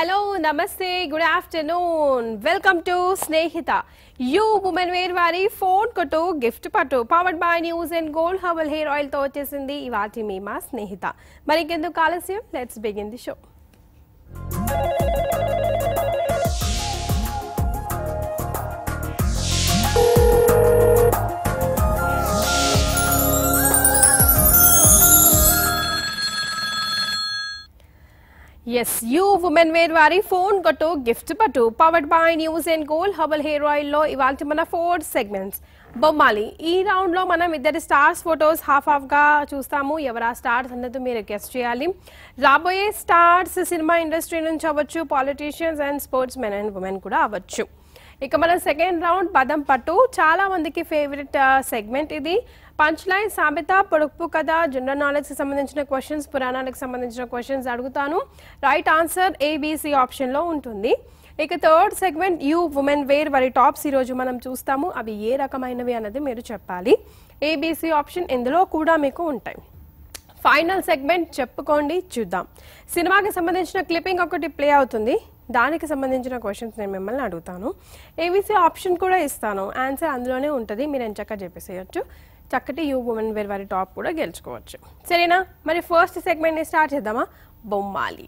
Hello నమస్తే good afternoon welcome to Snehitha U women wear వారి phone కొట్టు గిఫ్ట్ పట్టు powered by news and gold herbal hair oil తో వచ్చేసింది ఇవాటి మీ మా స్నేహిత మరి ఇంకెందుకు ఆలస్యం let's begin the show yes U women wear వారి ఫోన్ కొట్టు గిఫ్ట్ పట్టు powered by news and gold herbal hair ఆయిల్లో ఇవాళ మన ఫోర్ సెగ్మెంట్స్ బొమ్మాలి ఈ రౌండ్లో మనం ఇద్దరి స్టార్స్ ఫొటోస్ హాఫ్ హాఫ్గా చూస్తాము ఎవరా స్టార్స్ అన్నది మీరు గెస్ట్ చేయాలి రాబోయే స్టార్స్ సినిమా ఇండస్ట్రీ నుంచి అవ్వచ్చు politicians and sports men and women కూడా అవ్వచ్చు ఇక మన సెకండ్ రౌండ్ పదం పట్టు చాలా మందికి ఫేవరెట్ సెగ్మెంట్ ఇది పంచ్ లైన్ సామెత పొడుపు కథ జనరల్ నాలెడ్జ్కి సంబంధించిన క్వశ్చన్స్ పురాణాలకు సంబంధించిన క్వశ్చన్స్ అడుగుతాను రైట్ ఆన్సర్ ఏబీసీ ఆప్షన్లో ఉంటుంది ఇక third segment U women wear వారి టాప్స్ ఈరోజు మనం చూస్తాము అవి ఏ రకమైనవి అన్నది మీరు చెప్పాలి ఏబీసీ ఆప్షన్ ఇందులో కూడా మీకు ఉంటాయి ఫైనల్ సెగ్మెంట్ చెప్పుకోండి చూద్దాం సినిమాకి సంబంధించిన క్లిప్పింగ్ ఒకటి ప్లే అవుతుంది దానికి సంబంధించిన క్వశ్చన్స్ నేను మిమ్మల్ని అడుగుతాను ఏబీసీ ఆప్షన్ కూడా ఇస్తాను ఆన్సర్ అందులోనే ఉంటుంది మీరు ఎంచక్క చెప్పేసేయచ్చు చక్కటి యూ ఉమెన్ వేర్ వారి టాప్ కూడా గెలుచుకోవచ్చు సరేనా మరి ఫస్ట్ సెగ్మెంట్ని స్టార్ట్ చేద్దామా Bommali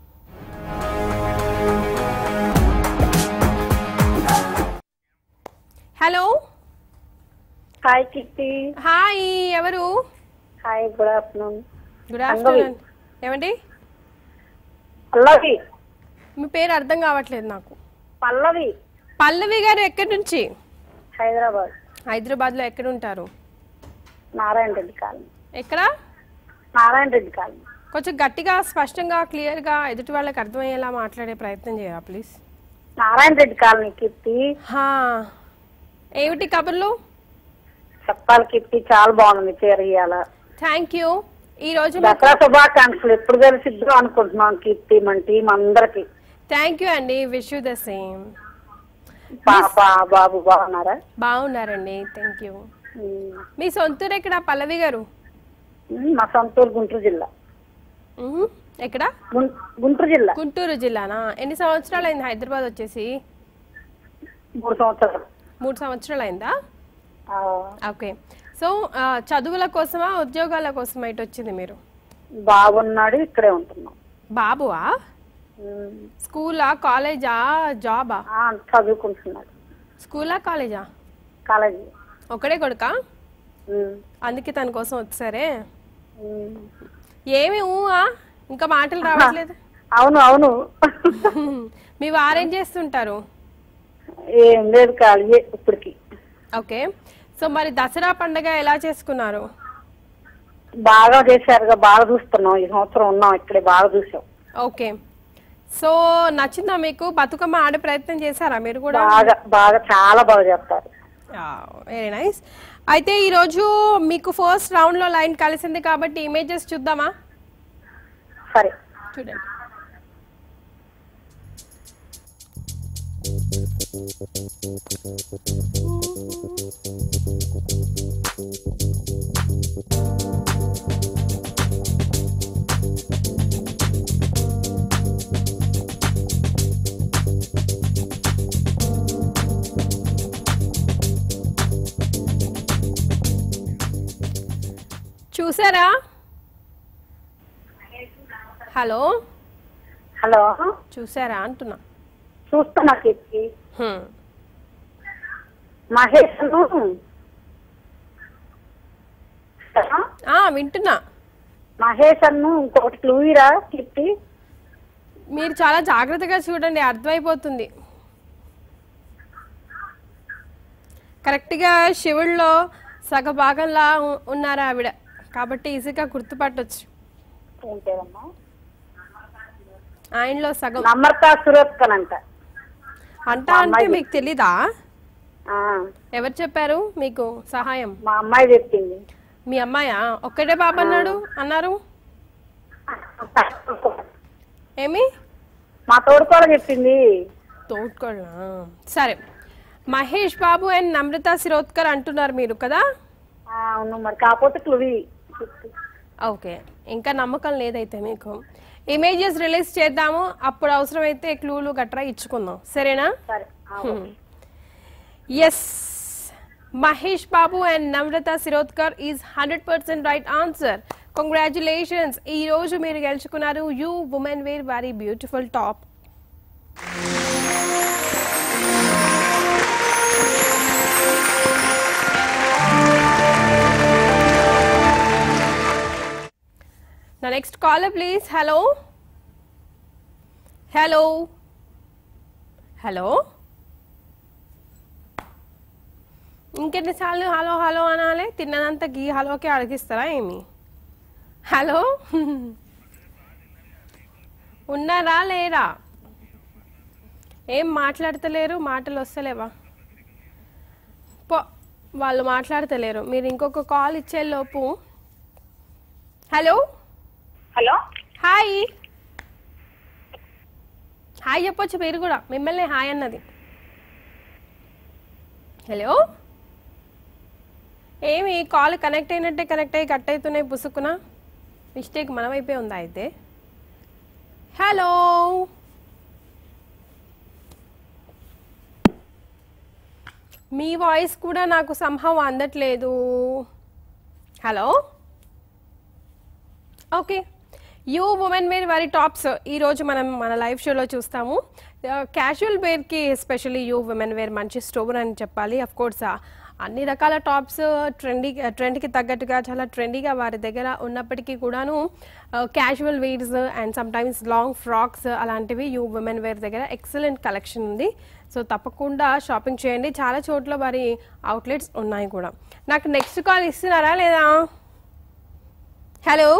hello hi Kitty hi ఎవరు hi good afternoon good afternoon ఏమండి పల్లవి మీ పేరు అర్థం కావట్లేదు నాకు పల్లవి పల్లవి గారు ఎక్కడి నుంచి హైదరాబాద్ హైదరాబాద్లో ఎక్కడ ఉంటారు నారాయణ రెడ్డి కాలనీ ఎక్కడ నారాయణ రెడ్డి కాలనీ కొంచెం గట్టిగా స్పష్టంగా క్లియర్గా ఎదుటి వాళ్ళకి అర్థమయ్యేలా మాట్లాడే ప్రయత్నం చేయరా ప్లీజ్ నారాయణ రెడ్డి కాలనీ కీర్తి హా ఏమిటి కబుర్లు చెప్పాలి కీర్తి చాలా బాగుంది చీర ఇయ్యాల థ్యాంక్ యూ ఈ రోజు దసరా శుభాకాంక్షలు ఎప్పుడు కలిసిద్దాం అనుకుంటున్నాం కీర్తి మన టీం అందరికి థ్యాంక్ యూ అండి విష్ యూ ద సేమ్ పాప బాబు బాగున్నారా బాగున్నారండి థ్యాంక్ యూ ఉమ్. మీ సొంతూరు ఎక్కడ పల్లవి గారు ఉమ్, మా సొంతూరు గుంటూరు జిల్లా మ్మ్. ఎక్కడ గుం- గుంటూరు జిల్లా గుంటూరు జిల్లానా ఎన్ని సంవత్సరాలు అయింది హైదరాబాద్ వచ్చేసి మూడు సంవత్సరాలు మూడు సంవత్సరాలు అయిందా ఆ, ఓకే సో ఆ, చదువుల కోసమా ఉద్యోగాల కోసమా ఇటు వచ్చింది మీరు బాగున్నాడు ఇక్కడే ఉంటున్నాం బాబువా ఉమ్. స్కూలా కాలేజా జాబా ఆ, చదువుకుంటున్నాడు స్కూలా కాలేజా కాలేజీ ఒకడే కొడుకా ఉమ్. అందుకే తన కోసం వచ్చారే ఉమ్. ఏమి ఊహా ఇంకా మాటలు రావట్లేదు అవును అవును మీ వారేం చేస్తుంటారు ఏం లేదు ఖాళీ ఇప్పటికి ఓకే సో మరి దసరా పండగ ఎలా చేసుకున్నారు బాగా చేశారుగా బాగా చూస్తున్నాం ఈ సంవత్సరం ఉన్నాం ఇక్కడే బాగా చూసాం ఓకే సో నచ్చిందా మీకు బతుకమ్మ ఆడే ప్రయత్నం చేశారా మీరు కూడా బాగా బాగా చాలా బాగా చేస్తారు వెరీ నైస్ అయితే ఈరోజు మీకు ఫస్ట్ రౌండ్లో లైన్ కలిసింది కాబట్టి ఇమేజెస్ చూద్దామా సరే చూడండి చూసారా హలో హలో చూసారా అంటున్నా చూస్తున్నా కీర్తి హ్మ్. మహేష్ ఆ, వింటున్నా మహేష్ అన్ను ఇంకొకటి క్లూయిరా కీర్తి మీరు చాలా జాగ్రత్తగా చూడండి అర్థమైపోతుంది కరెక్ట్గా శివుల్లో సగ భాగంలా ఉ- ఉన్నారు ఆవిడ కాబట్టి ఈజీగా గుర్తుపట్టొచ్చు ఏం పేరమ్మా ఆయనలో సగం నమ్రత సురేత్కన్ అంట అంట అంటే మీకు తెలీదా ఆ, ఎవరు చెప్పారు మీకు సహాయం మా అమ్మాయి చెప్పింది మీ అమ్మాయా ఒక్కడే బాబు అన్నాడు అన్నారు ఏమి మా తోడు కూడా చెప్పింది తోడ్కోళ్ళ సరే మహేష్ బాబు అండ్ నమ్రత శిరోద్కర్ అంటున్నారు మీరు కదా ఆ, అవును మరి కాకపోతే క్లూయి ఓకే ఇంకా నమ్మకం లేదైతే మీకు ఇమేజెస్ రిలీజ్ చేద్దాము అప్పుడు అవసరమైతే క్లూలు గట్రా ఇచ్చుకుందాం సరేనా సరే ఆ, okay. Yes Mahesh Babu and Namrata Shirodkar is hundred percent right answer congratulations ఈ రోజు మీరు గెలుచుకున్నారు U women wear very beautiful top నా next caller please hello hello hello ఇంకెన్నిసార్లు హలో హలో అనాలి తిన్నదంతా గీ హలోకి అడిగిస్తారా ఏమి హలో ఉన్నారా లేరా ఏం మాట్లాడతలేరు మాటలు వస్తలేవా పో వాళ్ళు మాట్లాడతలేరు మీరు ఇంకొక కాల్ ఇచ్చే లోపు హలో హలో హాయ్ హాయ్ చెప్పొచ్చు మీరు కూడా మిమ్మల్ని హాయ్ అన్నది హలో ఏమి కాల్ కనెక్ట్ అయినట్టే కనెక్ట్ అయ్యి కట్ అవుతున్నాయి పుసుకున మిస్టేక్ మన వైపే ఉందా అయితే హలో మీ వాయిస్ కూడా నాకు సంభవం అందట్లేదు hello okay U women wear very tops ఈ రోజు మనం మన లైవ్ షోలో చూస్తాము క్యాజువల్ వేర్కి ఎస్పెషల్లీ యూ ఉమెన్ వేర్ మంచి స్టోర్ అని చెప్పాలి అఫ్ కోర్స్ అన్ని రకాల టాప్స్ ట్రెండీ ట్రెండ్కి తగ్గట్టుగా చాలా ట్రెండీగా వారి దగ్గర ఉన్నప్పటికీ కూడాను casual wears and sometimes long frocks అలాంటివి యూ ఉమెన్ వేర్ దగ్గర ఎక్సలెంట్ కలెక్షన్ ఉంది సో తప్పకుండా షాపింగ్ చేయండి చాలా చోట్ల వారి అవుట్లెట్స్ ఉన్నాయి కూడా నాకు నెక్స్ట్ కాల్ ఇస్తున్నారా లేదా హలో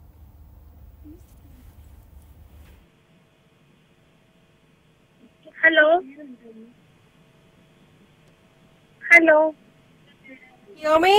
హలో హలో యోమి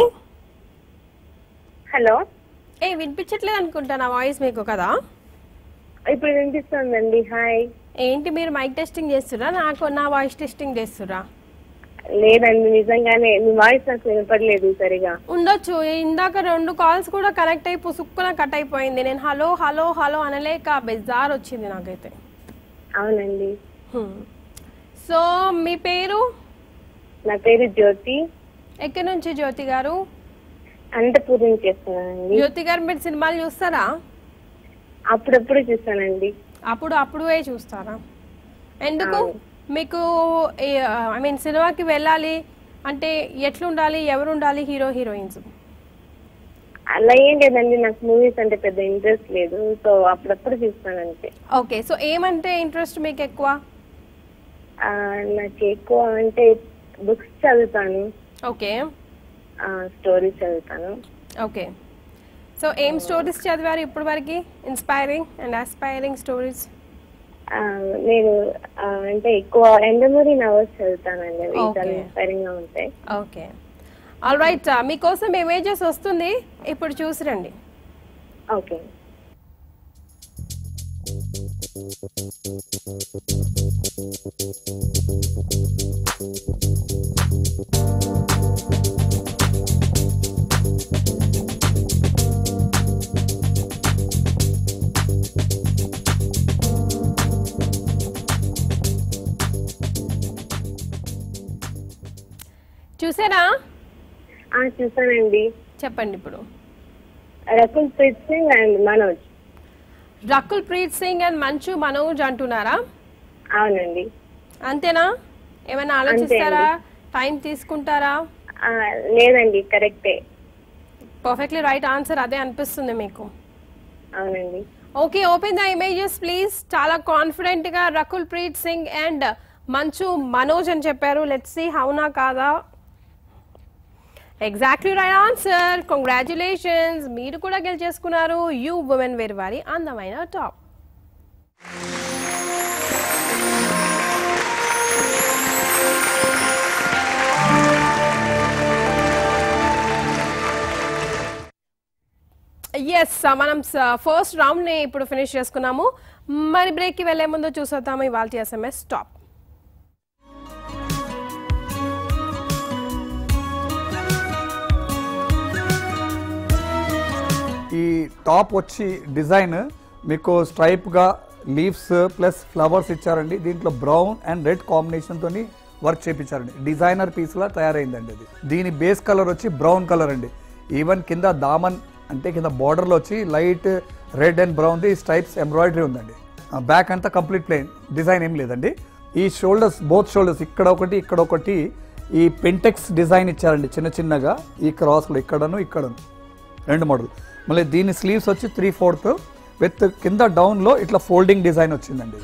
హలో ఏ వినిపించట్లేదు అనుకుంటా నా వాయిస్ మీకు కదా ఇప్పుడు వినిపిస్తుందండి హాయ్ ఏంటి మీరు మైక్ టెస్టింగ్ చేస్తురా నాకు నా వాయిస్ టెస్టింగ్ చేస్తురా లేదండి నిజంగానే మీ వాయిస్ నాకు వినపడలేదు సరిగా ఉండొచ్చు ఇందాక రెండు కాల్స్ కూడా కనెక్ట్ అయి పుసుక్కున కట్ అయిపోయింది నేను హలో హలో హలో అనలేక బెజార్ వచ్చింది నాకైతే అవునండి సో మీ పేరు నా పేరు జ్యోతి ఎక్కడి నుంచి జ్యోతి గారు అనంతపూర్ నుంచి చేస్తున్నానండి జ్యోతి గారు మీరు సినిమాలు చూస్తారా అప్పుడప్పుడు చూస్తానండి అప్పుడు అప్పుడే చూస్తారా ఎందుకు మీకు ఐ మీన్ సినిమాకి వెళ్ళాలి అంటే ఎట్లుండాలి ఎవరు ఉండాలి హీరో హీరోయిన్స్ అలా ఏం లేదండి నాకు మూవీస్ అంటే పెద్ద ఇంట్రెస్ట్ లేదు సో అప్పుడప్పుడు చూస్తాను అంతే ఓకే సో ఏమంటే ఇంట్రెస్ట్ మీకు ఎక్కువ ఆ, నాకు ఎక్కువ అంటే బుక్స్ చదువుతాను ఓకే స్టోరీస్ చదువుతాను ఓకే సో ఏం స్టోరీస్ చదివారు ఇప్పటి వరకు ఇన్స్పైరింగ్ అండ్ ఆస్పైరింగ్ స్టోరీస్ ఆ, నేను ఆ, అంటే ఎక్కువ ఎండమూరి నవల్స్ చదువుతానండి అవి Okay. చాలా ఇన్స్పైరింగ్ గా ఉంటాయి ఓకే ఆల్ రైట్ మీకోసం ఇమేజెస్ వస్తుంది ఇప్పుడు చూసిరండి ఓకే చూసారా ఆ, చూసానండి చెప్పండి ఇప్పుడు రకుల్ ప్రీత్ సింగ్ అండ్ మనోజ్ రకుల్ ప్రీత్ సింగ్ అండ్ మంచు మనోజ్ అంటున్నారా అవునండి అంతేనా ఏమైనా ఆలోచిస్తారా టైం తీసుకుంటారా ఆ, లేదండి కరెక్టే పర్ఫెక్ట్లీ రైట్ ఆన్సర్ అదే అనిపిస్తుంది మీకు అవునండి okay open the images please చాలా కాన్ఫిడెంట్ గా రకుల్ ప్రీత్ సింగ్ అండ్ మంచు మనోజ్ అని చెప్పారు లెట్స్ సి హౌనా కాదా ఎగ్జాక్ట్లీ రైట్ ఆన్సర్ కంగ్రాచులేషన్స్ మీరు కూడా గెలిచేసుకున్నారు యూ ఉమెన్ వేర్ వారి అందమైన టాప్ ఎస్ మనం ఫస్ట్ రౌండ్ని ఇప్పుడు ఫినిష్ చేసుకున్నాము మరి బ్రేక్కి వెళ్ళే ముందు చూసొద్దాము ఇవాళ ఎస్ఎంఎస్ టాప్ ఈ టాప్ వచ్చి డిజైన్ మీకు స్ట్రైప్గా లీవ్స్ ప్లస్ ఫ్లవర్స్ ఇచ్చారండి దీంట్లో బ్రౌన్ అండ్ రెడ్ కాంబినేషన్తో వర్క్ చేపించారండి డిజైనర్ పీస్లా తయారైందండి ఇది దీని బేస్ కలర్ వచ్చి బ్రౌన్ కలర్ అండి ఈవెన్ కింద దామన్ అంటే కింద బార్డర్లో వచ్చి లైట్ రెడ్ అండ్ బ్రౌన్ది స్ట్రైప్స్ ఎంబ్రాయిడరీ ఉందండి బ్యాక్ అంతా కంప్లీట్ ప్లెయిన్ డిజైన్ ఏం లేదండి ఈ షోల్డర్స్ బోత్ షోల్డర్స్ ఇక్కడ ఒకటి ఇక్కడ ఒకటి ఈ పెంటెక్స్ డిజైన్ ఇచ్చారండి చిన్న చిన్నగా ఈ క్రాస్లో ఇక్కడను ఇక్కడను రెండు మోడల్ మళ్ళీ దీని స్లీవ్స్ వచ్చి త్రీ ఫోర్త్ విత్ కింద డౌన్లో ఇట్లా ఫోల్డింగ్ డిజైన్ వచ్చిందండి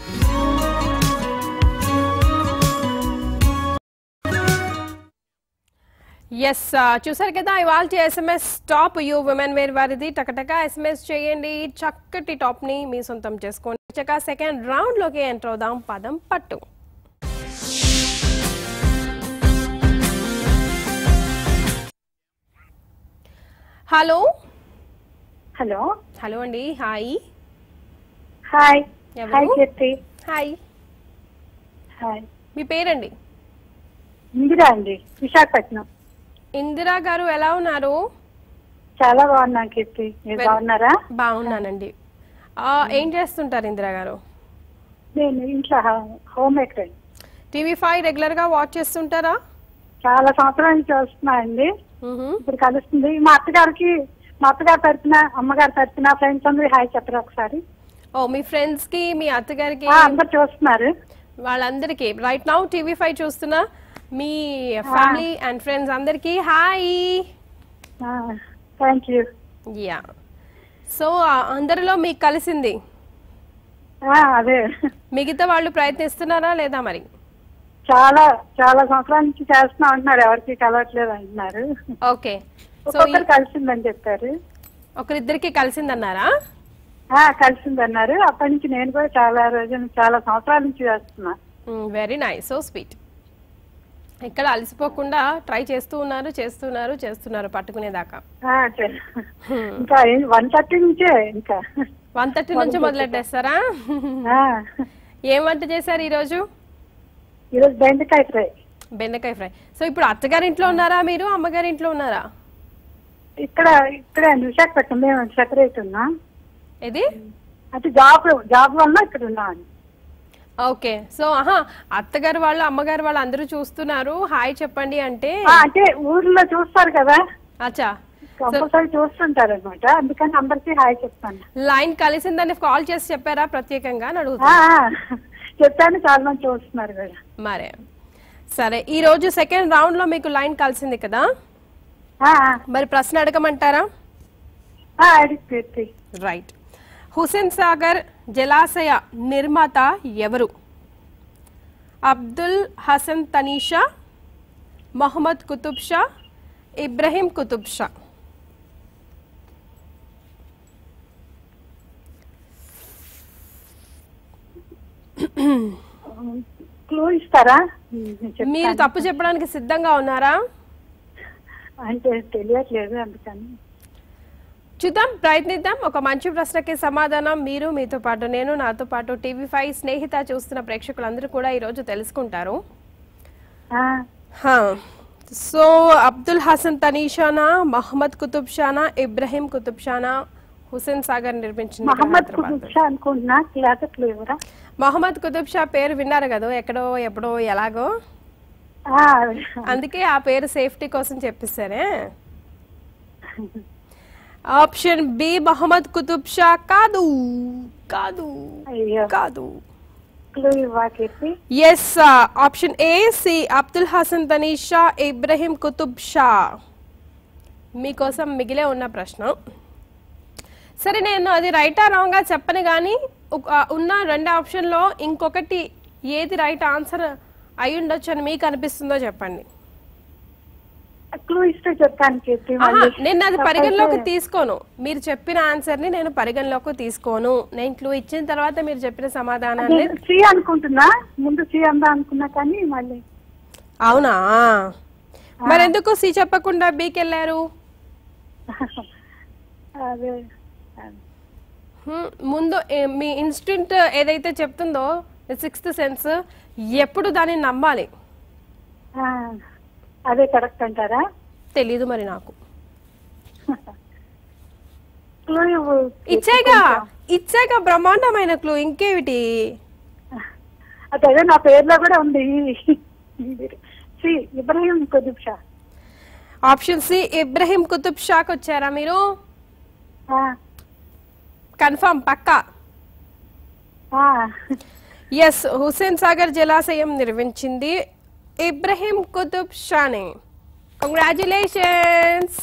ఎస్ చూసారు కదా ఇవాళ SMS top you women wear వారిది టకటక ఎస్ఎంఎస్ చేయండి చక్కటి టాప్ ని మీ సొంతం చేసుకోండి చక్క సెకండ్ రౌండ్ లోకి ఎంటర్ అవుదాం పదం పట్టు హలో హలో హలో అండి హాయ్ హాయ్ ఎవరు? హాయ్ కీర్తి హాయ్ హాయ్ మీ పేరండి ఇందిరా అండి విశాఖపట్నం ఇందిరా గారు ఎలా ఉన్నారు చాలా బాగున్నాను కీర్తి మీరు Well- బాగున్నారా బాగున్నానండి ఆ, ఏం చేస్తుంటారు ఇందిరా గారు నేను ఇంట్లో హోమ్ మేకర్ అండి టీవీ ఫైవ్ రెగ్యులర్ గా వాచ్ చేస్తుంటారా చాలా సంవత్సరాల నుంచి వస్తున్నా అండి మ్హూ. ఇప్పుడు కలుస్తుంది మా అత్తగారికి మా అత్తగారు తరపున అమ్మగారు తరపున ఫ్రెండ్స్ అందరూ హాయ్ చెప్పరా ఒకసారి ఓ మీ ఫ్రెండ్స్ కి మీ అత్తగారికి ఆ, అందరు చూస్తున్నారు వాళ్ళందరికీ రైట్ నౌ టీవీ ఫైవ్ చూస్తున్నా మీ ఫ్యామిలీ అండ్ ఫ్రెండ్స్ అందరికీ hi thank you yeah so అందరిలో మీకు కలిసింది అదే మిగతా వాళ్ళు ప్రయత్నిస్తున్నారా లేదా మరి చాలా చాలా సంవత్సరాల నుంచి చేస్తున్నా అంటున్నారు ఎవరికి కలవట్లేదు అంటున్నారు ఓకే సో ఒక్కొక్కరు కలిసిందని చెప్పారు ఒకరిద్దరికి కలిసిందన్నారా ఆ, కలిసిందన్నారు అప్పటి నుంచి నేను కూడా చాలా రోజులు చాలా సంవత్సరాల నుంచి చేస్తున్నా వెరీ నైస్ సో స్వీట్ ఇక్కడ అలసిపోకుండా ట్రై చేస్తూ ఉన్నారు చేస్తున్నారు చేస్తున్నారు పట్టుకునేదాకా ఆ, చే- ఇంకా వన్ థర్టీ నుంచే ఇంకా వన్ థర్టీ నుంచి మొదలెట్టేస్తారా ఆ, ఏం వంట చేశారు ఈరోజు ఈరోజు బెండకాయ ఫ్రై బెండకాయ ఫ్రై సో ఇప్పుడు అత్తగారి ఇంట్లో ఉన్నారా మీరు అమ్మగారి ఇంట్లో ఉన్నారా ఇక్కడ ఇక్కడ విశాఖపట్నం మేము సెపరేట్ ఉన్నాం ఇది అంటే జాబ్ జాబ్ వల్ల ఇక్కడ ఉన్నాం ఓకే సో ఆహా అత్తగారు వాళ్ళు అమ్మగారు వాళ్ళు అందరూ చూస్తున్నారు హాయ్ చెప్పండి అంటే ఆ, అంటే ఊర్లో చూస్తారు కదా అచ్చా కంపల్సరీ చూస్తుంటారు అనమాట అందుకని అందరికి హాయ్ చెప్తాను లైన్ కలిసిందని కాల్ చేసి చెప్పారా ప్రత్యేకంగా అని అడుగుతా ఆ, ఆ, చెప్పాను చాలా మంది చూస్తున్నారు కదా మరే సరే ఈ రోజు సెకండ్ రౌండ్ లో మీకు లైన్ కలిసింది కదా ఆ, మరి ప్రశ్న అడగమంటారా ఆ, అడిగి కీర్తి రైట్ హుసేన్ సాగర్ జలాశయ నిర్మాత ఎవరు అబ్దుల్ హసన్ తనీషా మొహమ్మద్ కుతుబ్ షా ఇబ్రహీం కుతుబ్ షా క్లూ ఇస్తారా నేను చెప్తాను. మీరు తప్పు చెప్పడానికి సిద్ధంగా ఉన్నారా అంటే తెలియట్లేదు అందుకని చూద్దాం ప్రయత్నిద్దాం ఒక మంచి ప్రశ్నకి సమాధానం మీరు మీతో పాటు నేను నాతో పాటు టీవీ ఫైవ్ స్నేహిత చూస్తున్న ప్రేక్షకులందరూ కూడా ఈరోజు తెలుసుకుంటారు ఆ, హా. సో అబ్దుల్ హసన్ తనీషానా మహమ్మద్ కుతుబ్ షానా ఇబ్రహీం కుతుబ్ షానా హుసేన్ సాగర్ నిర్మించింది ఇక్కడ మహమ్మద్ హైదరాబాద్లో. కుతుబ్ షా అనుకుంటున్నా లేదా క్లూ ఇవ్వరా మహమ్మద్ కుతుబ్ షా పేరు విన్నారు కదా ఎక్కడో ఎప్పుడో ఎలాగో ఆ, అందుకే ఆ పేరు సేఫ్టీ కోసం చెప్పిస్తారే ఆప్షన్ బి మహమ్మద్ కుతుబ్ షా కాదు కాదు అయ్యో కాదు క్లూ ఇవ్వా Keerthi yes option A C Abdul Hasan Tanisha Ibrahim Qutub Shah మీకోసం మిగిలే ఉన్న ప్రశ్న సరే నేను అది రైటా రాంగా చెప్పను కానీ ఒక- ఉన్న రెండు ఆప్షన్లో ఇంకొకటి ఏది రైట్ ఆన్సర్ అయి ఉండొచ్చు అని మీకు అనిపిస్తుందో చెప్పండి క్లూ ఇస్తే చెప్తాను కీర్తి ఆహా, మళ్ళీ. నేను అది తప్పైతే- పరిగణలోకి తీసుకోను మీరు చెప్పిన ఆన్సర్ ని నేను పరిగణలోకి తీసుకోను నేను క్లూ ఇచ్చిన తర్వాత మీరు చెప్పిన సమాధానాన్ని నేను సి అనుకుంటున్నా ముందు సి అందా అనుకున్నా కానీ మళ్ళీ అవునా మరెందుకు సి చెప్పకుండా బీకి వెళ్ళారు అదే హ్మ్, ముందు ఏ- మీ ఇన్స్టింక్ట్ ఏదైతే చెప్తుందో సిక్స్త్ సెన్స్ ఎప్పుడు దాన్ని నమ్మాలి ఆ, అదే కరెక్ట్ అంటారా తెలీదు మరి నాకు క్లూ ఇవ్వు. ఇచ్చాగా ఇచ్చాక బ్రహ్మాండమైన క్లూ ఇంకేమిటి అదే నా పేరులో కూడా ఉంది C Ibrahim Qutub Shah option C Ibrahim Qutub shock వచ్చారా మీరు ఆ, కన్ఫర్మ్ పక్కా ఆ. ఎస్ హుస్సేన్ సాగర్ జలాశయం నిర్మించింది ఇబ్రహీం కుతుబ్ షానే congratulations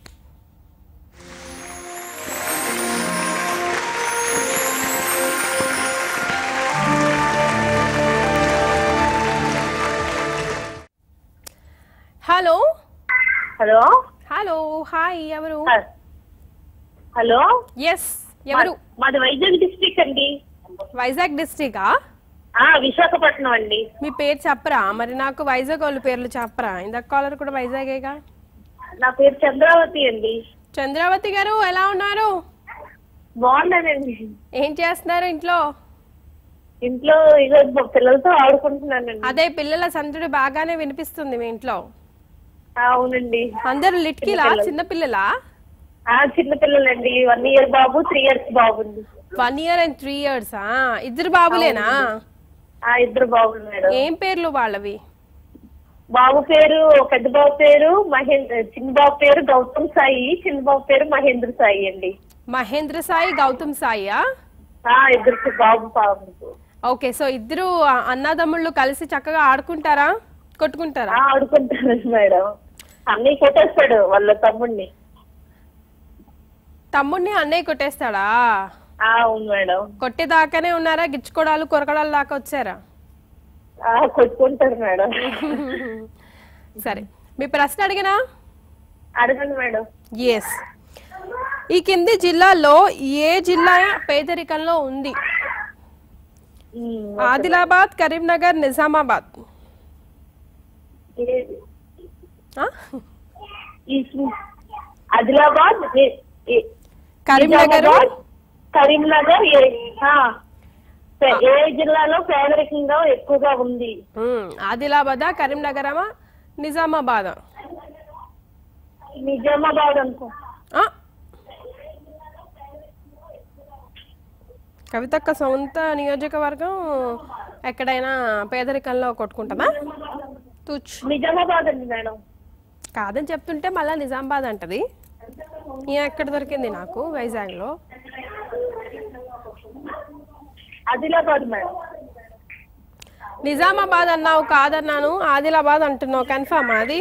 hello hello hello hi ఎవరు హలో ఎస్ ఎవరు మాది వైజాగ్ డిస్ట్రిక్ట్ అండి వైజాగ్ డిస్ట్రిక్టా ఆ విశాఖపట్నం అండి మీ పేరు చెప్పరా మరి నాకు వైజాగ్ వాళ్ళ పేర్లు చెప్పరా ఇందాక కాలర్ కూడా వైజాగేగా నా పేరు చంద్రావతి అండి చంద్రావతి గారు ఎలా ఉన్నారు బాగున్నానండి ఏం చేస్తున్నారు ఇంట్లో ఇంట్లో ఇక పిల్లలతో ఆడుకుంటున్నానండి అదే పిల్లల సందడి బాగానే వినిపిస్తుంది మీ ఇంట్లో ఆ, అవునండి అందరు లిట్కిలా చిన్న పిల్లలా ఆ చిన్న పిల్లలండి వన్ ఇయర్ బాబు త్రీ ఇయర్స్ బాబు అండి one year and three years ఇద్దరు బాబులేనా ఆ ఇద్దరు బాబులు మేడం ఏం పేర్లు వాళ్ళవి బాబు పేరు పెద్ద బాబు పేరు మహేంద్ర చిన్న బాబు పేరు గౌతమ్ సాయి చిన్న బాబు పేరు మహేంద్ర సాయి అండి మహేంద్ర సాయి గౌతమ్ సాయియా ఆ ఇద్దరు బాబు బాబు ఓకే సో ఇద్దరు అన్నదమ్ముళ్ళు కలిసి చక్కగా ఆడుకుంటారా కొట్టుకుంటారా ఆ, ఆడుకుంటారు మేడం అన్నయ్య కొట్టేస్తాడు వాళ్ళ తమ్ముడిని తమ్ముడిని అన్నయ్య కొట్టేస్తాడా ఆ, అవును మేడం కొట్టేదాకానే ఉన్నారా గిచ్చుకోడాలు కొరకడాలు దాకా వచ్చారా ఆ, కొట్టుకుంటారు మేడం సరే మీ ప్రశ్న అడిగినా అడగండి మేడం ఎస్ ఈ కింది జిల్లాల్లో ఏ జిల్లా పేదరికంలో ఉంది ఉమ్, ఆదిలాబాద్ కరీంనగర్ నిజామాబాద్ ఏ- ఆ? ఈ సి- ఆదిలాబాద్ ఏ- ఏ- కరీంనగర్ నిజామాబాద్, కరీంనగర్ ఏ ఆ, పే- ఏ జిల్లాలో పేదరికంగా ఎక్కువగా ఉంది ఉమ్, ఆదిలాబాదా కరీంనగరమా నిజామాబాదా నిజామాబాద్ అనుకో ఆ? కవితక్క సొంత నియోజకవర్గం ఎక్కడైనా పేదరికంలో కొట్టుకుంటుందా తూచ్ నిజామాబాద్ అండి మేడం కాదని చెప్తుంటే మళ్ళీ నిజామాబాద్ అంటది ఈ ఎక్కడ దొరికింది నాకు వైజాగ్లో ఆదిలాబాద్ మేడం నిజామాబాద్ అన్నావు కాదన్నాను ఆదిలాబాద్ అంటున్నావు కన్ఫర్మ్ అది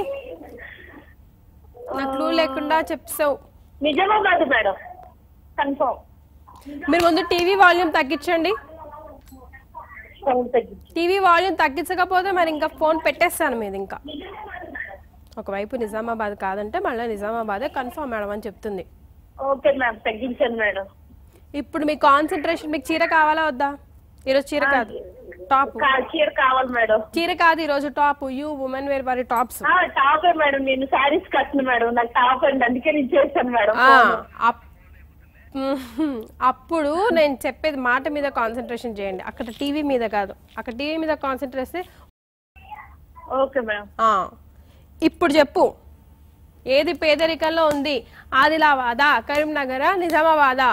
నా క్లూ లేకుండా చెప్తావు నిజామాబాద్ మేడం కన్ఫర్మ్ మీరు ముందు టీవీ వాల్యూమ్ తగ్గించండి సౌండ్ తగ్గించి టీవీ వాల్యూమ్ తగ్గించకపోతే మరి ఇంకా ఫోన్ పెట్టేస్తాను మీద ఇంకా ఒకవైపు నిజామాబాద్ కాదంటే మళ్ళీ నిజామాబాదే కన్ఫర్మ్ మేడం అని చెప్తుంది ఓకే మ్యామ్ తగ్గించాను మేడం ఇప్పుడు మీ కాన్సన్ట్రేషన్ మీకు చీర కావాలా వద్దా ఈరోజు చీర కాదు టాప్ కా- చీర కావాలి మేడం చీర కాదు ఈరోజు టాప్ యూ ఉమెన్ వేర్ వారి టాప్స్ ఆ, టాపే మేడం నేను శారీస్ కట్టను మేడం నాకు టాప్ అండి అందుకే నేను చేశాను మేడం ఆ, అప్- మ్మ్. అప్పుడు నేను చెప్పేది మాట మీద కాన్సన్ట్రేషన్ చేయండి అక్కడ టీవీ మీద కాదు అక్కడ టీవీ మీద కాన్సన్ట్రేట్ చేస్తే ఓకే మేడం ఆ, ఇప్పుడు చెప్పు ఏది పేదరికంలో ఉంది ఆదిలాబాదా కరీంనగరా నిజామాబాదా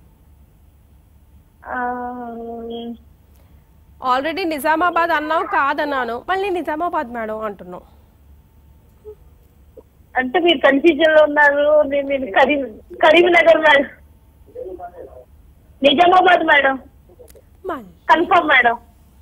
ఆ, ఆల్రెడీ నిజామాబాద్ అన్నావు కాదన్నాను మళ్ళీ నిజామాబాద్ మేడం అంటున్నావు అంటే మీరు కన్ఫ్యూజన్ లో ఉన్నారు నేను నేను కరీం కరీంనగర్ మేడం నిజామాబాద్ మేడం మళ్ళీ కన్ఫర్మ్ మేడం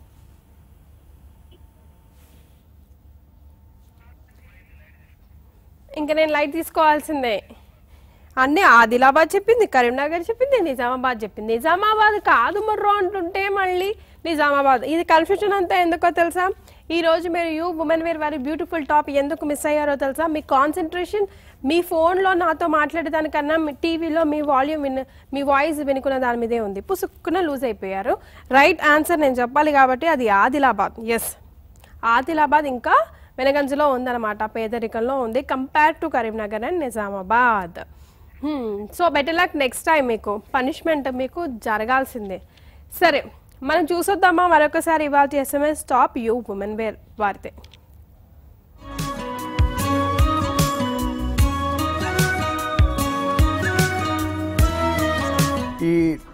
ఇంకా నేను లైట్ తీసుకోవాల్సిందే అన్నీ ఆదిలాబాద్ చెప్పింది కరీంనగర్ చెప్పింది నిజామాబాద్ చెప్పింది నిజామాబాద్ కాదు ముర్రో అంటుంటే మళ్ళీ నిజామాబాద్ ఇది కన్ఫ్యూజన్ అంతా ఎందుకో తెలుసా ఈ రోజు మీరు యూ ఉమెన్ వేర్ వారి బ్యూటిఫుల్ టాప్ ఎందుకు మిస్ అయ్యారో తెలుసా మీ కాన్సన్ట్రేషన్ మీ ఫోన్లో నాతో మాట్లాడేదానికన్నా మీ టీవీలో మీ వాల్యూమ్ విన్ మీ వాయిస్ వినుకున్న దాని మీదే ఉంది పుసుక్కున లూజ్ అయిపోయారు రైట్ ఆన్సర్ నేను చెప్పాలి కాబట్టి అది ఆదిలాబాద్ ఎస్ ఆదిలాబాద్ ఇంకా వెనగంజలో ఉందన్నమాట పేదరికంలో ఉంది compare to Karimnagar and Nizamabad so better luck next time మీకు పనిష్మెంట్ మీకు జరగాల్సిందే సరే మనం చూసొద్దామా మరొకసారి ఇవాళ SMS top U women wear వారితే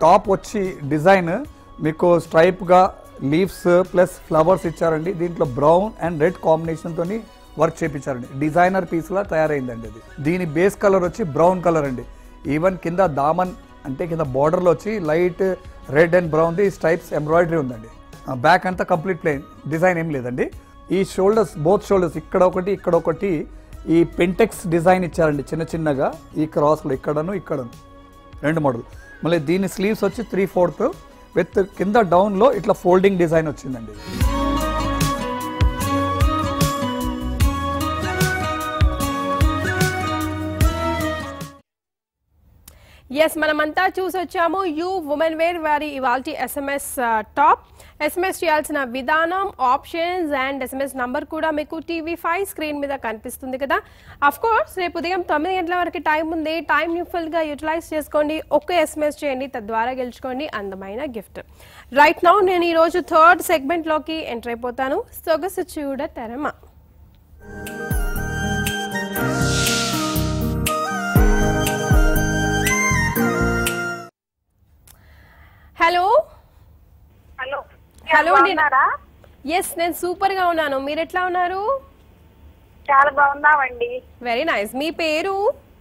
టాప్ వచ్చి డిజైన్ మీకు స్ట్రైప్గా లీవ్స్ ప్లస్ ఫ్లవర్స్ ఇచ్చారండి దీంట్లో బ్రౌన్ అండ్ రెడ్ కాంబినేషన్తో వర్క్ చేపించారండి డిజైనర్ పీస్లా తయారైందండి అది దీని బేస్ కలర్ వచ్చి బ్రౌన్ కలర్ అండి ఈవెన్ కింద దామన్ అంటే కింద బార్డర్లో వచ్చి లైట్ రెడ్ అండ్ బ్రౌన్ది స్ట్రైప్స్ ఎంబ్రాయిడరీ ఉందండి బ్యాక్ అంతా కంప్లీట్ ప్లెయిన్ డిజైన్ ఏం లేదండి ఈ షోల్డర్స్ బోత్ షోల్డర్స్ ఇక్కడ ఒకటి ఇక్కడ ఒకటి ఈ పెంటెక్స్ డిజైన్ ఇచ్చారండి చిన్న చిన్నగా ఈ క్రాస్లో ఇక్కడను ఇక్కడను రెండు మోడల్ మళ్ళీ దీని స్లీవ్స్ వచ్చి త్రీ ఫోర్త్ విత్ కింద డౌన్లో ఇట్లా ఫోల్డింగ్ డిజైన్ వచ్చిందండి ఎస్ మనమంతా చూసి వచ్చాము యూ ఉమెన్ వేర్ వారి ఇవాల్టి ఎస్ఎంఎస్ టాప్ ఎస్ఎంఎస్ చేయాల్సిన విధానం ఆప్షన్స్ అండ్ ఎస్ఎంఎస్ నంబర్ కూడా మీకు టీవీ ఫైవ్ స్క్రీన్ మీద కనిపిస్తుంది కదా అఫ్ కోర్స్ రేపు ఉదయం తొమ్మిది గంటల వరకు టైం ఉంది టైం ఫుల్ గా యూటిలైజ్ చేసుకోండి ఒక్క ఎస్ఎంఎస్ చేయండి తద్వారా గెలుచుకోండి అందమైన గిఫ్ట్ రైట్ నౌ నేను ఈ రోజు థర్డ్ సెగ్మెంట్ లోకి ఎంటర్ అయిపోతాను సొగసు చూడ తెరమ హలో హలో హలో అండి. బాగున్నారా ఎస్ నేను సూపర్ గా ఉన్నాను మీరు ఎట్లా ఉన్నారు చాలా బాగున్నామండి వెరీ నైస్ మీ పేరు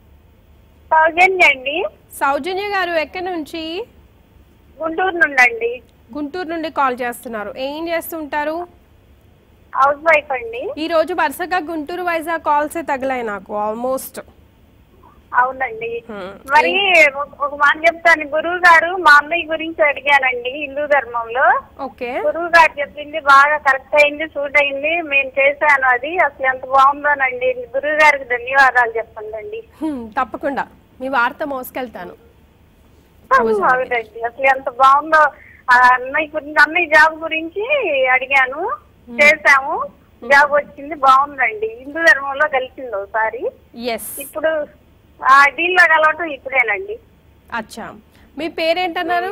సౌజన్య అండి సౌజన్య గారు ఎక్కడి నుంచి గుంటూరు నుండి గుంటూరు నుండి కాల్ చేస్తున్నారు ఏం చేస్తుంటారు హౌస్ వైఫ్ అండి ఈ రోజు వరుసగా గుంటూరు వైజాగ్ కాల్సే తగిలాయి నాకు ఆల్మోస్ట్ అవునండి మరి ఒక- ఒక మాట చెప్తాను గురువు గారు మా అన్నయ్య గురించి అడిగానండి హిందూ ధర్మంలో ఓకే గురువు గారు చెప్పింది బాగా కరెక్ట్ అయింది సూట్ అయింది మేము చేశాను అది అసలు ఎంత బాగుందోనండి గురువు గారికి ధన్యవాదాలు చెప్పండి తప్పకుండా మీ వార్త మోసుకెళ్తాను అవునండి అసలు ఎంత బాగుందో ఆ అన్నయ్య గురించి అన్నయ్య జాబ్ గురించి అడిగాను చేశాము జాబ్ వచ్చింది బాగుందండి హిందూ ధర్మంలో కలిసింది ఒకసారి ఎస్ ఇప్పుడు ఆ దీనిలో కలవటం ఇప్పుడేనండి అచ్చా మీ పేరేంటన్నారు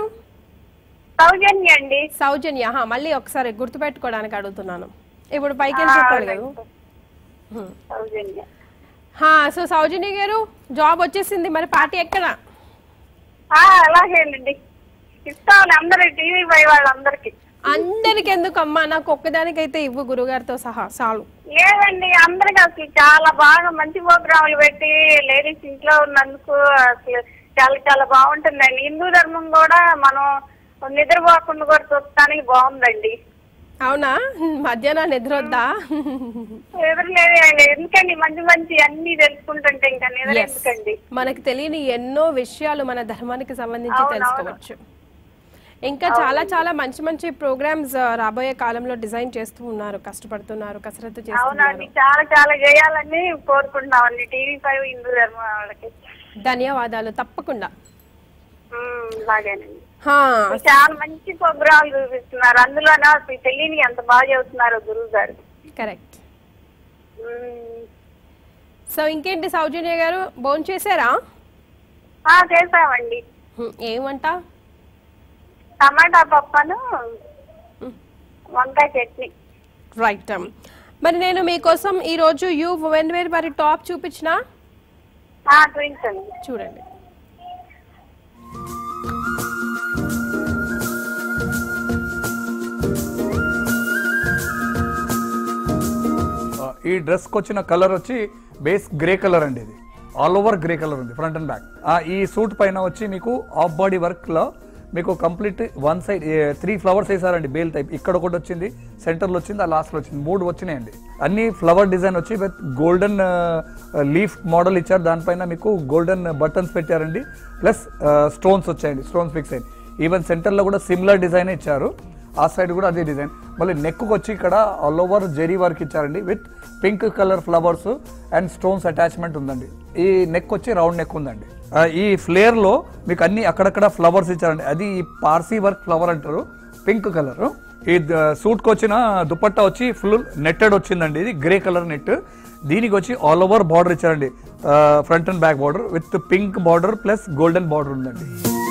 సౌజన్య అండి సౌజన్య హా, మళ్ళీ ఒకసారి గుర్తుపెట్టుకోవడానికి అడుగుతున్నాను ఇప్పుడు పైకి వెళ్ళి చెప్పాలి కదా హ్మ్. సౌజన్య హా, సో సౌజన్య గారు జాబ్ వచ్చేసింది మరి పార్టీ ఎక్కడ ఆ, అలాగేనండి ఇస్తామని అందరు టీవీ పై వాళ్ళందరికి అందరికి ఎందుకు అమ్మా నాకు ఒక్కదానికైతే ఇవ్వు గురుగారితో సహా చాలు లేదండి అందరికి అసలు చాలా బాగా మంచి ప్రోగ్రాములు పెట్టి లేడీస్ ఇంట్లో ఉన్నందుకు అసలు చాలా చాలా బాగుంటుందండి హిందూ ధర్మం కూడా మనం నిద్రపోకుండా కూడా చూడటానికి బాగుందండి అవునా మధ్యాహ్నం నిద్రొద్దా ఎదురులేదు ఎందుకండి మంచి మంచి అన్ని తెలుసుకుంటుంటే ఇంకా నిద్ర Yes. ఎందుకండి మనకు తెలియని ఎన్నో విషయాలు మన ధర్మానికి సంబంధించి అవును, తెలుసుకోవచ్చు ఇంకా చాలా చాలా మంచి మంచి ప్రోగ్రామ్స్ రాబోయే కాలంలో డిజైన్ చేస్తూ ఉన్నారు కష్టపడుతున్నారు కసరత్తు అవునండి చేస్తున్నారు చాలా చాలా చేయాలని కోరుకుంటున్నామండి టీవీ ఫైవ్ హిందూ ధర్మం వాళ్ళకి ధన్యవాదాలు తప్పకుండా ఉమ్, అలాగేనండి హా, చాలా మంచి ప్రోగ్రాంలు చూపిస్తున్నారు అందులోనే అసలు తెలియని ఎంత బాగా చెబుతున్నారు గురువు గారు కరెక్ట్ ఉమ్. సో ఇంకేంటి సౌజన్య గారు భోజనం చేశారా ఆ, చేసామండి హ్మ్, ఏమంట టమాటా పప్పును వంకాయ చట్నీ రైట్ మరి నేను మీకోసం ఈరోజు యూ ఉమెన్ వేర్ వారి టాప్ చూపించిన ఆ, చూపించండి చూడండి ఆ, ఈ డ్రెస్కి వచ్చిన కలర్ వచ్చి బేస్ గ్రే కలర్ అండి ఇది ఆల్ ఓవర్ గ్రే కలర్ ఉంది ఫ్రంట్ అండ్ బ్యాక్ ఈ సూట్ పైన వచ్చి మీకు ఆఫ్ బాడీ వర్క్లో మీకు complete one side three flowers వేసారండి బేల్ టైప్ ఇక్కడ ఒకటి వచ్చింది సెంటర్లో వచ్చింది ఆ లాస్ట్లో వచ్చింది మూడు వచ్చినాయండి అన్ని ఫ్లవర్ డిజైన్ వచ్చి విత్ గోల్డెన్ లీఫ్ మోడల్ ఇచ్చారు దానిపైన మీకు గోల్డెన్ బటన్స్ పెట్టారండి ప్లస్ స్టోన్స్ వచ్చాయండి స్టోన్స్ ఫిక్స్ అయ్యింది ఈవెన్ సెంటర్లో కూడా సిమిలర్ డిజైన్ ఇచ్చారు ఆ సైడ్ కూడా అదే డిజైన్ మళ్ళీ నెక్ వచ్చి ఇక్కడ ఆల్ ఓవర్ జెరీ వర్క్ ఇచ్చారండి with pink colour flowers and stones attachment ఉందండి ఈ నెక్ వచ్చి రౌండ్ నెక్ ఉందండి ఆ, ఈ ఫ్లేర్ లో మీకు అన్ని అక్కడక్కడ ఫ్లవర్స్ ఇచ్చారండి అది ఈ పార్సీ వర్క్ ఫ్లవర్ అంటారు పింక్ కలర్ ఈ సూట్ కి వచ్చిన దుపట్టా వచ్చి ఫుల్ నెట్టెడ్ వచ్చిందండి ఇది గ్రే కలర్ నెట్ దీనికి వచ్చి ఆల్ ఓవర్ బార్డర్ ఇచ్చారండి front and back border with pink border plus golden border ఉందండి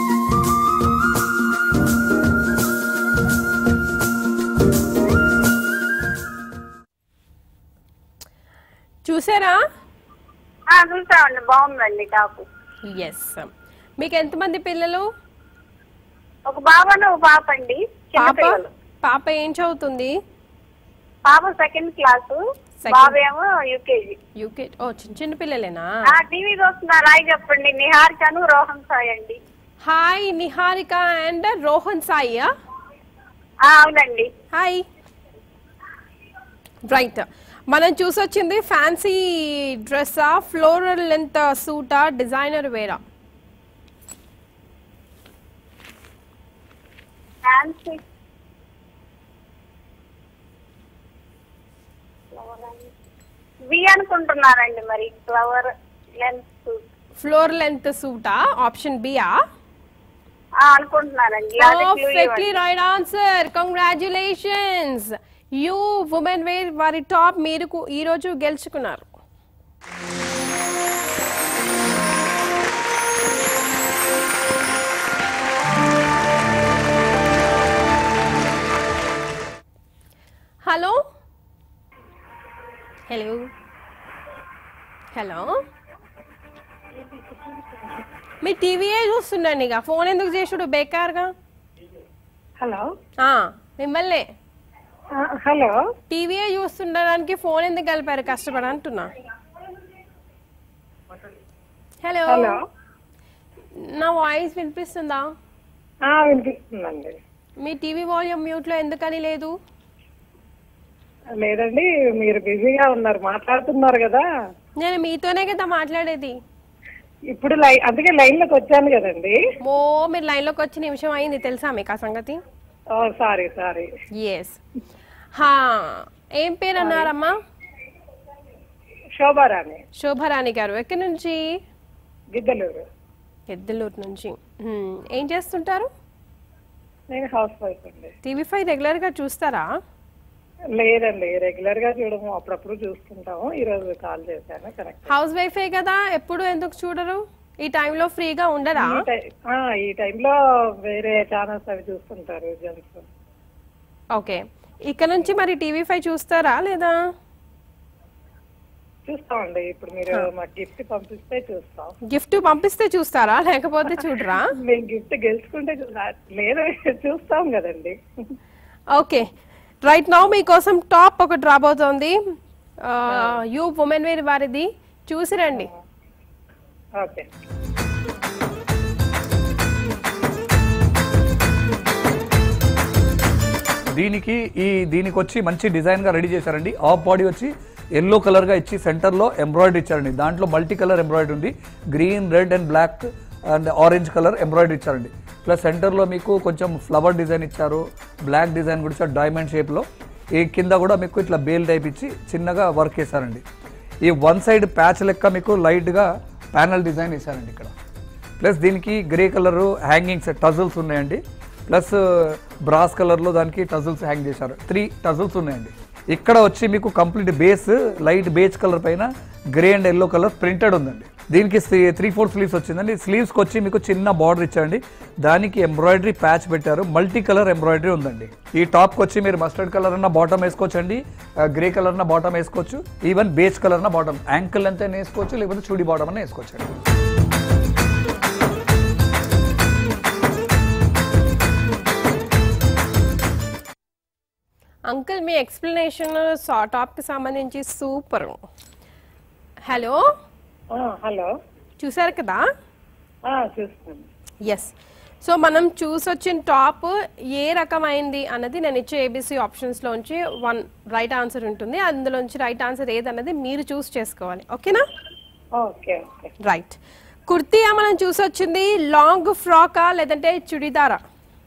చూసారా ఆ, చూసామండి బాగుందండి టాపు ఎస్ మీకు ఎంతమంది పిల్లలు ఒక బాబను ఒక పాప అండి చిన్న పాప పిల్లలు పాప ఏం చదువుతుంది పాప సెకండ్ క్లాసు Second. బాబు ఏమో యూకేజీ యూకే ఓ చిన్న చిన్న పిల్లలేనా ఆ టీవీ చూస్తున్నారు రాయి చెప్పండి నిహారికను రోహన్ సాయి అండి హాయ్ నిహారిక అండ్ రోహన్ సాయి ఆ, అవునండి హాయ్ రైట్ మనం చూసొచ్చింది ఫ్యాన్సీ డ్రెస్సా ఫ్లోరల్ లెంత్ సూటా డిజైనర్ వేరా ఫ్యాన్సీ వి అనుకుంటున్నారండి మరి ఫ్లవర్ లెన్స్ ఫ్లోర్ లెంత్ సూటా ఆప్షన్ బియా అనుకుంటున్నారండి అదే clue పర్ఫెక్ట్లీ ఇవ్వండి. Right answer congratulations U women wear వారి టాప్ మీరు కు- ఈ రోజు గెలుచుకున్నారు హలో హలో హలో మీ టీవీయే చూస్తుండండి ఇక ఫోన్ ఎందుకు చేసుడు బేకార్గా హలో ఆ, మిమ్మల్ని ఆ, హలో టీవీయే చూస్తుండడానికి ఫోన్ ఎందుకు కలిపారు కష్టపడి అంటున్నా హలో హలో నా వాయిస్ వినిపిస్తుందా ఆ, వినిపిస్తుందండి మీ టీవీ వాల్యూమ్ మ్యూట్లో ఎందుకని లేదు లేదండి మీరు బిజీగా ఉన్నారు మాట్లాడుతున్నారు కదా నేను మీతోనే కదా మాట్లాడేది ఇప్పుడు లై అందుకే లైన్ లోకి వచ్చాను కదండి ఓ మీరు లైన్లోకి వచ్చి నిమిషం అయింది తెలుసా మీకు ఆ సంగతి ఓ సారీ సారీ ఎస్ హా ఏం పేరు అన్నారమ్మా శోభారాణి శోభారాణి గారు ఎక్కడి నుంచి గిద్దలూరు ఎద్దులూరు నుంచి హ్మ్, ఏం చేస్తుంటారు నేను హౌస్ వైఫ్ అండి టీవీ ఫైవ్ రెగ్యులర్గా చూస్తారా లేదండి రెగ్యులర్ గా చూడము అప్పుడప్పుడు చూస్తుంటాము ఈ రోజు కాల్ చేశాను కరెక్ట్ హౌస్ వైఫే కదా ఎప్పుడు ఎందుకు చూడరు ఈ టైంలో ఫ్రీగా ఉండరా ఈ టై- ఆ, ఈ టైంలో వేరే ఛానల్స్ అవి చూస్తుంటారు జెంట్స్ ఓకే ఇక్కడ నుంచి మరి టీవీ ఫైవ్ చూస్తారా లేదా చూస్తామండి ఇప్పుడు మీరు మాకు గిఫ్ట్ పంపిస్తే చూస్తాం గిఫ్ట్ పంపిస్తే చూస్తారా లేకపోతే చూడరా మేము గిఫ్ట్ గెలుచుకుంటే చూ- లేదు చూస్తాం కదండి ఓకే రైట్ నౌ మీకోసం టాప్ ఒకటి రాబోతోంది యూ ఉమెన్ వేర్ వారిది చూసి రండి ఓకే దీనికి ఈ దీనికి వచ్చి మంచి డిజైన్ గా రెడీ చేశారండి ఆఫ్ బాడీ వచ్చి ఎల్లో కలర్ గా ఇచ్చి సెంటర్ లో ఎంబ్రాయిడరీ ఇచ్చారండి దాంట్లో మల్టీ కలర్ ఎంబ్రాయిడరీ ఉంది green red and black and orange colour embroidery ఇచ్చారండి ప్లస్ సెంటర్ లో మీకు కొంచెం ఫ్లవర్ డిజైన్ ఇచ్చారు బ్లాక్ డిజైన్ కూడా ఇచ్చారు డైమండ్ షేప్ లో ఈ కింద కూడా మీకు ఇట్లా బేల్ టైప్ ఇచ్చి చిన్నగా వర్క్ చేశారండి ఈ వన్ సైడ్ ప్యాచ్ లెక్క మీకు లైట్ గా ప్యానల్ డిజైన్ వేశారండి ఇక్కడ ప్లస్ దీనికి గ్రే కలర్ హ్యాంగింగ్స్ టజల్స్ ఉన్నాయండి ప్లస్ బ్రాస్ కలర్లో దానికి టజల్స్ హ్యాంగ్ చేశారు త్రీ టజల్స్ ఉన్నాయండి ఇక్కడ వచ్చి మీకు complete base light beige colour పైన grey and yellow colour printed ఉందండి దీనికి త్రీ ఫోర్ స్లీవ్స్ వచ్చిందండి స్లీవ్స్కి వచ్చి మీకు చిన్న బార్డర్ ఇచ్చారండి దానికి ఎంబ్రాయిడరీ ప్యాచ్ పెట్టారు మల్టీ కలర్ ఎంబ్రాయిడరీ ఉందండి ఈ టాప్కి వచ్చి మీరు మస్టర్డ్ కలర్ అన్న బాటమ్ వేసుకోవచ్చండి గ్రే కలర్ అన్న బాటమ్ వేసుకోవచ్చు ఈవెన్ బేజ్ కలర్ అన్న బాటమ్ యాంకిల్ అంతా వేసుకోవచ్చు లేకపోతే చూడి బాటమ్ అన్న వేసుకోవచ్చు అంకుల్ మీ ఎక్స్ప్లెనేషన్ టాప్కి సంబంధించి సూపర్ హలో ఆ, హలో చూసారు కదా ఆ, చూస్తాను ఎస్ సో మనం చూసొచ్చిన టాప్ ఏ రకమైంది అన్నది నేను ఇచ్చే ఏబిసి ఆప్షన్స్లోంచి వన్ రైట్ ఆన్సర్ ఉంటుంది అందులోంచి రైట్ ఆన్సర్ ఏదన్నది మీరు చూస్ చేసుకోవాలి ఓకేనా ఓకే ఓకే రైట్ కుర్తీయా మనం చూసొచ్చింది లాంగ్ ఫ్రాకా లేదంటే చుడిదారా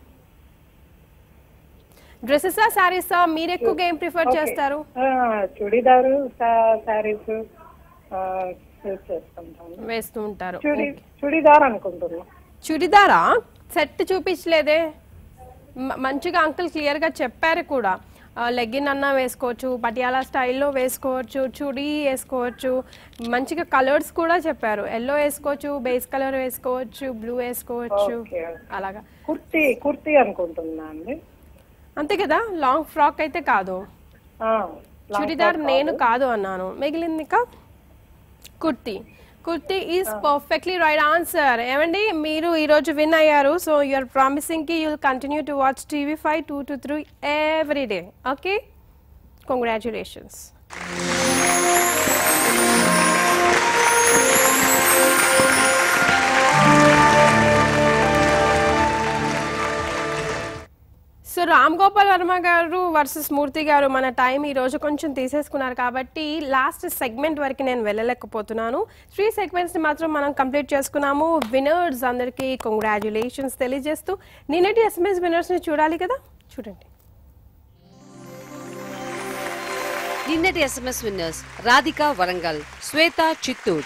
డ్రెస్సెసా శారీసా మీరు ఎక్కువగా ఏం ప్రిఫర్ ఓకే. చేస్తారు ఆ, చుడిదారు శారీస్ యూజ్ చేసుకుంటాను వేస్తూ ఉంటారు చుడి చుడిదార్ అనుకుంటున్నా చుడిదారా సెట్ చూపించలేదే మ- మంచిగా అంకుల్ క్లియర్గా చెప్పారు కూడా లెగ్గిన్ అన్నా వేసుకోవచ్చు పటియాలా స్టైల్లో వేసుకోవచ్చు చుడీ వేసుకోవచ్చు మంచిగా కలర్స్ కూడా చెప్పారు ఎల్లో వేసుకోవచ్చు బేస్ కలర్ వేసుకోవచ్చు బ్లూ వేసుకోవచ్చు ఓకే అలాగా కుర్తీ కుర్తీ అనుకుంటున్నా అండి అంతే కదా లాంగ్ ఫ్రాక్ అయితే కాదు ఆ, చుడిదార్ నేను కాదు అన్నాను మిగిలింది ఇంకా kurti kurti is perfectly right answer ఏమండి మీరు ఈరోజు విన్ అయ్యారు సో యూఆర్ ప్రామిసింగ్ కి you'll continue to watch TV five two to three every day okay congratulations so Ram Gopal Varma గారు వర్సెస్ మూర్తి గారు మన టైం ఈ రోజు కొంచెం తీసేసుకున్నారు కాబట్టి లాస్ట్ సెగ్మెంట్ వరకు నేను వెళ్ళలేకపోతున్నాను త్రీ సెగ్మెంట్స్ ని మాత్రం మనం కంప్లీట్ చేసుకున్నాము వినర్స్ అందరికీ కంగ్రాచులేషన్స్ తెలియజేస్తూ నిన్నటి ఎస్ఎంఎస్ వినర్స్ ని చూడాలి కదా చూడండి నిన్నటి SMS winners Radhika Warangal Swetha Chittoor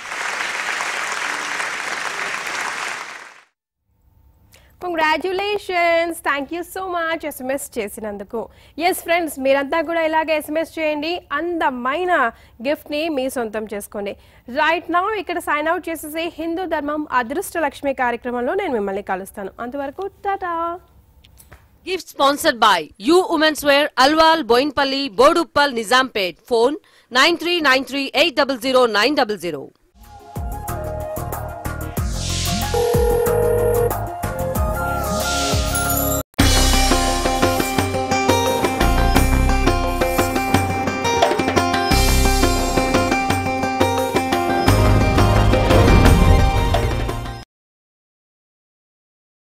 congratulations thank you so much SMS చేసినందుకు ఎస్ ఫ్రెండ్స్ మీరంతా కూడా ఇలాగే ఎస్ఎంఎస్ చేయండి అందమైన గిఫ్ట్ని మీ సొంతం చేసుకోండి రైట్ నా ఇక్కడ సైన్ అవుట్ చేసేసి హిందూ ధర్మం అదృష్ట లక్ష్మి కార్యక్రమంలో నేను మిమ్మల్ని కలుస్తాను అంతవరకు tata gift sponsored by U women's wear Alwal Boinpally Boduppal Nizampet phone nine three nine three eight double zero nine double zero